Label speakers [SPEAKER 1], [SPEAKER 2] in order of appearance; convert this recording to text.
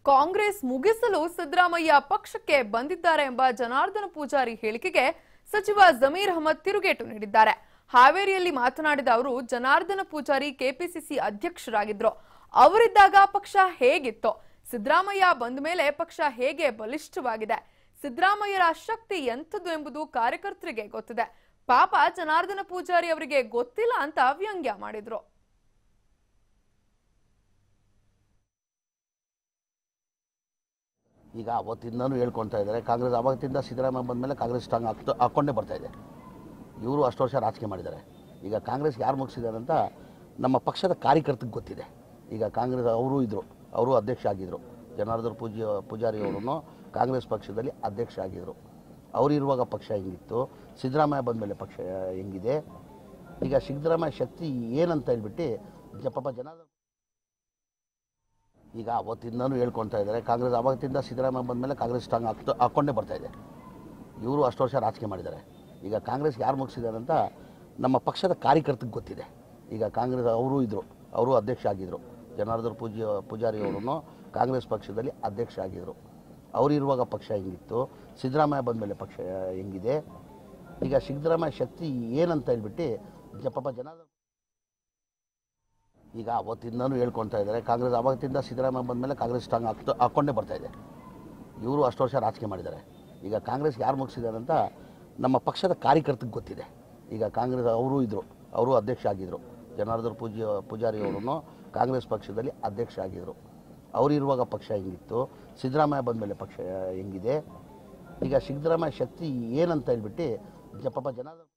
[SPEAKER 1] ಕಾಂಗ್ರೆಸ್ ಮುಗಿಸಲು ಸಿದ್ದರಾಮಯ್ಯ ಪಕ್ಷಕ್ಕೆ ಬಂದಿದ್ದಾರೆ ಎಂಬ ಜನಾರ್ದನ ಪೂಜಾರಿ ಹೇಳಿಕೆಗೆ ಸಚಿವ ಜಮೀರ್ ಅಹಮದ್ ತಿರುಗೇಟು ನೀಡಿದ್ದಾರೆ ಹಾವೇರಿಯಲ್ಲಿ ಮಾತನಾಡಿದ ಅವರು ಜನಾರ್ದನ ಪೂಜಾರಿ ಕೆಪಿಸಿಸಿ ಅಧ್ಯಕ್ಷರಾಗಿದ್ರು ಅವರಿದ್ದಾಗ ಪಕ್ಷ ಹೇಗಿತ್ತು ಸಿದ್ದರಾಮಯ್ಯ ಬಂದ ಮೇಲೆ ಪಕ್ಷ ಹೇಗೆ ಬಲಿಷ್ಠವಾಗಿದೆ ಸಿದ್ದರಾಮಯ್ಯರ ಶಕ್ತಿ ಎಂಥದ್ದು ಎಂಬುದು ಕಾರ್ಯಕರ್ತರಿಗೆ ಗೊತ್ತಿದೆ ಪಾಪ ಜನಾರ್ದನ ಪೂಜಾರಿ ಅವರಿಗೆ ಗೊತ್ತಿಲ್ಲ ಅಂತ ವ್ಯಂಗ್ಯ ಮಾಡಿದ್ರು
[SPEAKER 2] ಈಗ ಅವತ್ತಿಂದನೂ ಹೇಳ್ಕೊಳ್ತಾ ಇದ್ದಾರೆ ಕಾಂಗ್ರೆಸ್ ಅವತ್ತಿಂದ ಸಿದ್ದರಾಮಯ್ಯ ಬಂದಮೇಲೆ ಕಾಂಗ್ರೆಸ್ ಸ್ಟ್ರಾಂಗ್ ಆಗ್ತಾ ಹಾಕ್ಕೊಂಡೇ ಬರ್ತಾ ಇದೆ ಇವರು ಅಷ್ಟು ವರ್ಷ ರಾಜಕೀಯ ಮಾಡಿದ್ದಾರೆ ಈಗ ಕಾಂಗ್ರೆಸ್ ಯಾರು ಮುಗಿಸಿದ್ದಾರೆ ಅಂತ ನಮ್ಮ ಪಕ್ಷದ ಕಾರ್ಯಕರ್ತರಿಗೆ ಗೊತ್ತಿದೆ ಈಗ ಕಾಂಗ್ರೆಸ್ ಅವರು ಇದ್ದರು ಅವರು ಅಧ್ಯಕ್ಷ ಆಗಿದ್ದರು ಜನಾರ್ದನ್ ಪೂಜಿ ಪೂಜಾರಿ ಅವರನ್ನು ಕಾಂಗ್ರೆಸ್ ಪಕ್ಷದಲ್ಲಿ ಅಧ್ಯಕ್ಷ ಆಗಿದ್ದರು ಅವರು ಇರುವಾಗ ಪಕ್ಷ ಹೆಂಗಿತ್ತು ಸಿದ್ದರಾಮಯ್ಯ ಬಂದಮೇಲೆ ಪಕ್ಷ ಹೆಂಗಿದೆ ಈಗ ಸಿದ್ದರಾಮಯ್ಯ ಶಕ್ತಿ ಏನಂತ ಹೇಳ್ಬಿಟ್ಟು ಜ- ಪಾಪ ಜನಾರ್ದನ್ ಈಗ ಅವತ್ತಿಂದನೂ ಹೇಳ್ಕೊಳ್ತಾ ಇದ್ದಾರೆ ಕಾಂಗ್ರೆಸ್ ಅವತ್ತಿಂದ ಸಿದ್ದರಾಮಯ್ಯ ಬಂದಮೇಲೆ ಕಾಂಗ್ರೆಸ್ ಸ್ಟ್ರಾಂಗ್ ಆಗ್ತಾ ಹಾಕ್ಕೊಂಡೇ ಬರ್ತಾ ಇದೆ ಇವರು ಅಷ್ಟು ವರ್ಷ ರಾಜಕೀಯ ಮಾಡಿದ್ದಾರೆ ಈಗ ಕಾಂಗ್ರೆಸ್ ಯಾರು ಮುಗಿಸಿದ್ದಾರೆ ಅಂತ ನಮ್ಮ ಪಕ್ಷದ ಕಾರ್ಯಕರ್ತರಿಗೆ ಗೊತ್ತಿದೆ ಈಗ ಕಾಂಗ್ರೆಸ್ ಅವರು ಇದ್ದರು ಅವರು ಅಧ್ಯಕ್ಷ ಆಗಿದ್ದರು ಜನಾರ್ದನ್ ಪೂಜಿ ಪೂಜಾರಿ ಅವರನ್ನು ಕಾಂಗ್ರೆಸ್ ಪಕ್ಷದಲ್ಲಿ ಅಧ್ಯಕ್ಷ ಆಗಿದ್ದರು ಅವರು ಇರುವಾಗ ಪಕ್ಷ ಹೆಂಗಿತ್ತು ಸಿದ್ದರಾಮಯ್ಯ ಬಂದಮೇಲೆ ಪಕ್ಷ ಹೆಂಗಿದೆ ಈಗ ಸಿದ್ದರಾಮಯ್ಯ ಶಕ್ತಿ ಏನಂತ ಹೇಳ್ಬಿಟ್ಟು ಜ- ಪಾಪ ಜನಾರ್ದನ್ ಈಗ ಅವತ್ತಿಂದನೂ ಹೇಳ್ಕೊಳ್ತಾ ಇದ್ದಾರೆ ಕಾಂಗ್ರೆಸ್ ಅವತ್ತಿಂದ ಸಿದ್ದರಾಮಯ್ಯ ಬಂದಮೇಲೆ ಕಾಂಗ್ರೆಸ್ ಸ್ಟ್ರಾಂಗ್ ಆಗ್ತಾ ಹಾಕ್ಕೊಂಡೇ ಬರ್ತಾ ಇದೆ ಇವರು ಅಷ್ಟು ವರ್ಷ ರಾಜಕೀಯ ಮಾಡಿದ್ದಾರೆ ಈಗ ಕಾಂಗ್ರೆಸ್ ಯಾರು ಮುಗಿಸಿದ್ದಾರೆ ಅಂತ ನಮ್ಮ ಪಕ್ಷದ ಕಾರ್ಯಕರ್ತರಿಗೆ ಗೊತ್ತಿದೆ ಈಗ ಕಾಂಗ್ರೆಸ್ ಅವರು ಇದ್ದರು ಅವರು ಅಧ್ಯಕ್ಷ ಆಗಿದ್ದರು ಜನಾರ್ದನ್ ಪೂಜಿ ಪೂಜಾರಿ ಅವರನ್ನು ಕಾಂಗ್ರೆಸ್ ಪಕ್ಷದಲ್ಲಿ ಅಧ್ಯಕ್ಷ ಆಗಿದ್ದರು ಅವರು ಇರುವಾಗ ಪಕ್ಷ ಹೆಂಗಿತ್ತು ಸಿದ್ದರಾಮಯ್ಯ ಬಂದಮೇಲೆ ಪಕ್ಷ ಹೆಂಗಿದೆ ಈಗ ಸಿದ್ದರಾಮಯ್ಯ ಶಕ್ತಿ ಏನಂತ ಹೇಳ್ಬಿಟ್ಟು ಜ- ಪಾಪ ಜನಾರ್ದನ್